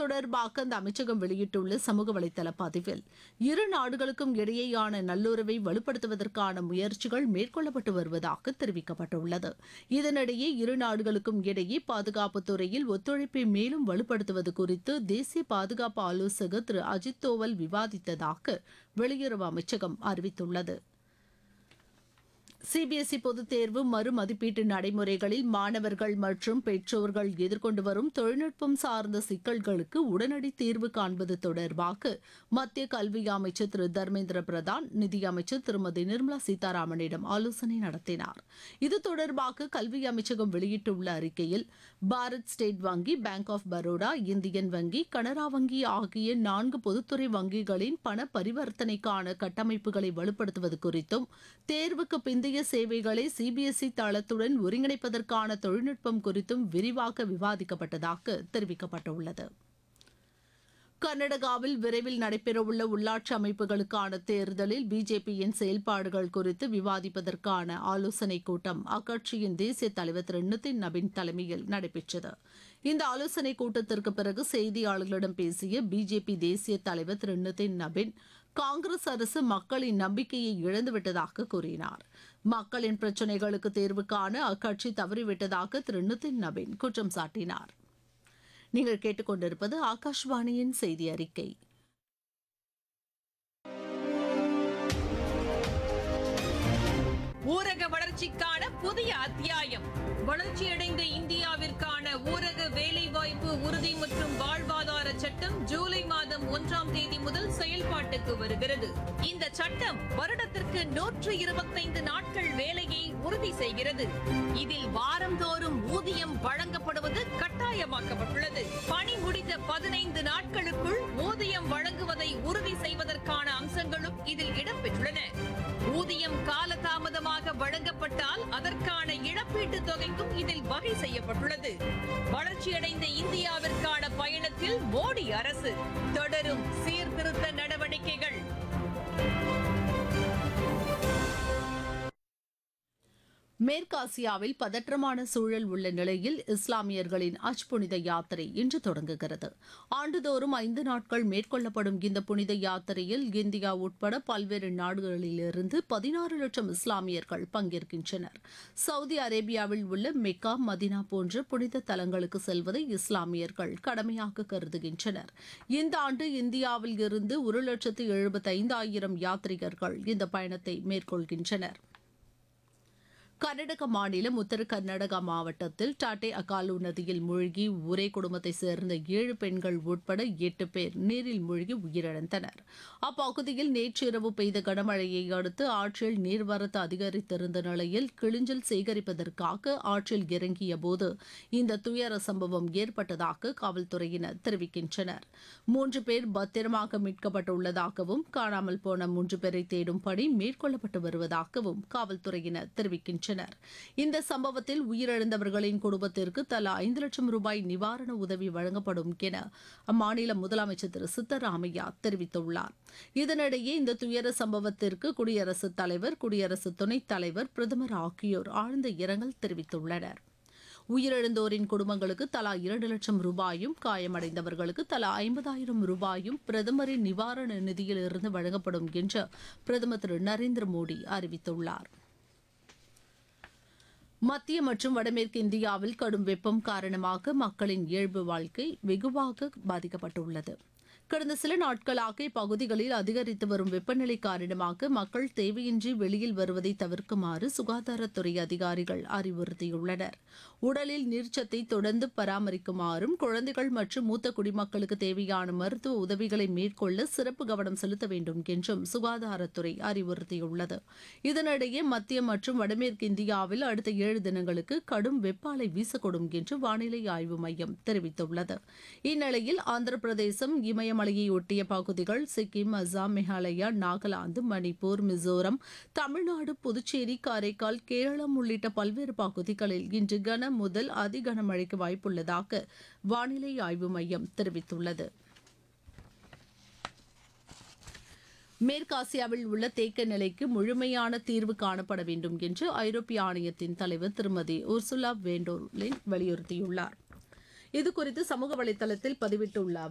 தொடர்பாக அந்த அமைச்சகம் வெளியிட்டுள்ள சமூக வலைதள பதிவில் இரு நாடுகளுக்கும் இடையேயான நல்லுறவை வலுப்படுத்துவதற்கான முயற்சிகள் மேற்கொள்ளப்பட்டு வருவதாக தெரிவிக்கப்பட்டுள்ளது இதனிடையே இரு நாடுகளுக்கும் இடையே பாதுகாப்பு துறையில் ஒத்துழைப்பை மேலும் வலுப்படுத்துவது குறித்து தேசிய பாதுகாப்பு ஆலோசகர் திரு அஜித் தோவல் விவாதித்ததாக வெளியுறவு அமைச்சகம் அறிவித்துள்ளது சிபிஎஸ்இ பொதுத் தேர்வு மறுமதிப்பீட்டு நடைமுறைகளில் மாணவர்கள் மற்றும் பெற்றோர்கள் எதிர்கொண்டு வரும் தொழில்நுட்பம் சார்ந்த சிக்கல்களுக்கு உடனடி தீர்வு காண்பது தொடர்பாக மத்திய கல்வி அமைச்சர் திரு தர்மேந்திர பிரதான் நிதியமைச்சர் திருமதி நிர்மலா சீதாராமனிடம் ஆலோசனை நடத்தினார் இது தொடர்பாக கல்வி அமைச்சகம் வெளியிட்டுள்ள அறிக்கையில் பாரத் ஸ்டேட் வங்கி பேங்க் ஆஃப் பரோடா இந்தியன் வங்கி கனரா வங்கி ஆகிய நான்கு பொதுத்துறை வங்கிகளின் பண பரிவர்த்தனைக்கான கட்டமைப்புகளை வலுப்படுத்துவது குறித்தும் தேர்வுக்கு பிந்தைய சேவைகளை சிபிஎஸ்இ தளத்துடன் ஒருங்கிணைப்பதற்கான தொழில்நுட்பம் குறித்தும் விரிவாக விவாதிக்கப்பட்டதாக தெரிவிக்கப்பட்டுள்ளது கர்நாடகாவில் விரைவில் நடைபெறவுள்ள உள்ளாட்சி அமைப்புகளுக்கான தேர்தலில் பிஜேபியின் செயல்பாடுகள் குறித்து விவாதிப்பதற்கான ஆலோசனைக் கூட்டம் அக்கட்சியின் தேசிய தலைவர் திரு நிதின் நபின் தலைமையில் நடைபெற்றது இந்த ஆலோசனைக் கூட்டத்திற்கு பிறகு செய்தியாளர்களிடம் பேசிய பிஜேபி தேசிய தலைவர் திரு நிதின் நபின் காங்கிரஸ் அரசு மக்களின் நம்பிக்கையை இழந்துவிட்டதாக கூறினார் மக்களின் பிரச்சினைகளுக்கு தீர்வு காண அக்கட்சி தவறிவிட்டதாக திரு நிதின் நபின் குற்றம் சாட்டினார் நீங்கள் கேட்டுக்கொண்டிருப்பது ஆகாஷ்வாணியின் செய்தி அறிக்கை ஊரக வளர்ச்சிக்கான புதிய அத்தியாயம் வளர்ச்சியடைந்த இந்தியாவிற்கான ஊரக வேலைவாய்ப்பு உறுதி மற்றும் வாழ்வாதார சட்டம் ஜூலை மாதம் ஒன்றாம் தேதி முதல் செயல்பாட்டுக்கு வருகிறது இந்த சட்டம் வருடத்திற்கு நூற்று இருபத்தைந்து நாட்கள் வேலையை உறுதி செய்கிறது இதில் வாரந்தோறும் ஊதியம் வழங்கப்படுவது கட்டாயமாக்கப்பட்டுள்ளது பணி முடிந்த பதினைந்து நாட்களுக்குள் ஊதியம் வழங்குவதை உறுதி செய்வதற்கான அம்சங்களும் இதில் இடம்பெற்றுள்ளன ஊதியம் காலதாமதமாக வழங்கப்பட்டால் அதற்கான இழப்பீட்டு தொகைக்கும் இதில் வகை செய்யப்பட்டுள்ளது வளர்ச்சியடைந்த இந்தியாவிற்கான பயணத்தில் மோடி அரசு தொடரும் சீர்திருத்த நடவடிக்கைகள் மேற்காசியாவில் பதற்றமான சூழல் உள்ள நிலையில் இஸ்லாமியர்களின் அஜ் புனித யாத்திரை இன்று தொடங்குகிறது ஆண்டுதோறும் ஐந்து நாட்கள் மேற்கொள்ளப்படும் இந்த புனித யாத்திரையில் இந்தியா உட்பட பல்வேறு நாடுகளிலிருந்து பதினாறு லட்சம் இஸ்லாமியர்கள் பங்கேற்கின்றனர் சவுதி அரேபியாவில் உள்ள மெக்கா மதினா போன்ற புனித தலங்களுக்கு செல்வதை இஸ்லாமியர்கள் கடமையாக கருதுகின்றனர் இந்த ஆண்டு இந்தியாவில் இருந்து ஒரு லட்சத்து எழுபத்தைந்தாயிரம் யாத்ரீகர்கள் இந்த பயணத்தை மேற்கொள்கின்றனர் கர்நாடக மாநிலம் உத்தர கர்நாடகா மாவட்டத்தில் டாட்டே அகாலு நதியில் மூழ்கி ஒரே குடும்பத்தை சேர்ந்த ஏழு பெண்கள் உட்பட எட்டு பேர் நீரில் மூழ்கி உயிரிழந்தனர் அப்பகுதியில் நேற்றிரவு பெய்த கனமழையை அடுத்து ஆற்றில் நீர்வரத்து அதிகரித்திருந்த நிலையில் கிளிஞ்சல் சேகரிப்பதற்காக ஆற்றில் இறங்கிய போது இந்த துயர சம்பவம் ஏற்பட்டதாக காவல்துறையினர் தெரிவிக்கின்றனர் மூன்று பேர் பத்திரமாக மீட்கப்பட்டுள்ளதாகவும் காணாமல் போன மூன்று பேரை தேடும் பணி மேற்கொள்ளப்பட்டு வருவதாகவும் காவல்துறையினர் தெரிவிக்கின்றனர் இந்த சம்பவத்தில் உயிரிழந்தவர்களின் குடும்பத்திற்கு தலா ஐந்து லட்சம் ரூபாய் நிவாரண உதவி வழங்கப்படும் என அம்மாநில முதலமைச்சர் திரு சித்தராமையா தெரிவித்துள்ளார் இதனிடையே இந்த துயர சம்பவத்திற்கு குடியரசுத் தலைவர் குடியரசு துணைத் தலைவர் பிரதமர் ஆகியோர் ஆழ்ந்த இரங்கல் தெரிவித்துள்ளனர் உயிரிழந்தோரின் குடும்பங்களுக்கு தலா இரண்டு லட்சம் ரூபாயும் காயமடைந்தவர்களுக்கு தலா ஐம்பதாயிரம் ரூபாயும் பிரதமரின் நிவாரண நிதியிலிருந்து வழங்கப்படும் என்று பிரதமர் திரு நரேந்திர மோடி அறிவித்துள்ளார் மத்திய மற்றும் வடமேற்கு இந்தியாவில் கடும் வெப்பம் காரணமாக மக்களின் இயல்பு வாழ்க்கை வெகுவாக பாதிக்கப்பட்டுள்ளது கடந்த சில நாட்களாக இப்பகுதிகளில் அதிகரித்து வரும் வெப்பநிலை காரணமாக மக்கள் தேவையின்றி வெளியில் வருவதை தவிர்க்குமாறு சுகாதாரத்துறை அதிகாரிகள் அறிவுறுத்தியுள்ளனர் உடலில் நீர்ச்சத்தை தொடர்ந்து பராமரிக்குமாறும் குழந்தைகள் மற்றும் மூத்த குடிமக்களுக்கு தேவையான மருத்துவ உதவிகளை மேற்கொள்ள சிறப்பு கவனம் செலுத்த வேண்டும் என்றும் சுகாதாரத்துறை அறிவுறுத்தியுள்ளது இதனிடையே மத்திய மற்றும் வடமேற்கு இந்தியாவில் அடுத்த ஏழு தினங்களுக்கு கடும் வெப்ப அலை வீசக்கூடும் என்று வானிலை ஆய்வு மையம் தெரிவித்துள்ளது இந்நிலையில் ஆந்திர பிரதேசம் இமயமலையை ஒட்டிய பகுதிகள் சிக்கிம் அசாம் மேகாலயா நாகாலாந்து மணிப்பூர் மிசோரம் தமிழ்நாடு புதுச்சேரி காரைக்கால் கேரளம் உள்ளிட்ட பல்வேறு பகுதிகளில் இன்று கன முதல் அதி கனமழைக்கு வாய்ப்புள்ளதாக வானிலை ஆய்வு மையம் தெரிவித்துள்ளது மேற்காசியாவில் உள்ள தேக்க நிலைக்கு முழுமையான தீர்வு காணப்பட வேண்டும் என்று ஐரோப்பிய ஆணையத்தின் தலைவர் திருமதி உர்சுலா வேண்டோலின் வலியுறுத்தியுள்ளார் இதுகுறித்து சமூக வலைதளத்தில் பதிவிட்டுள்ள அவர்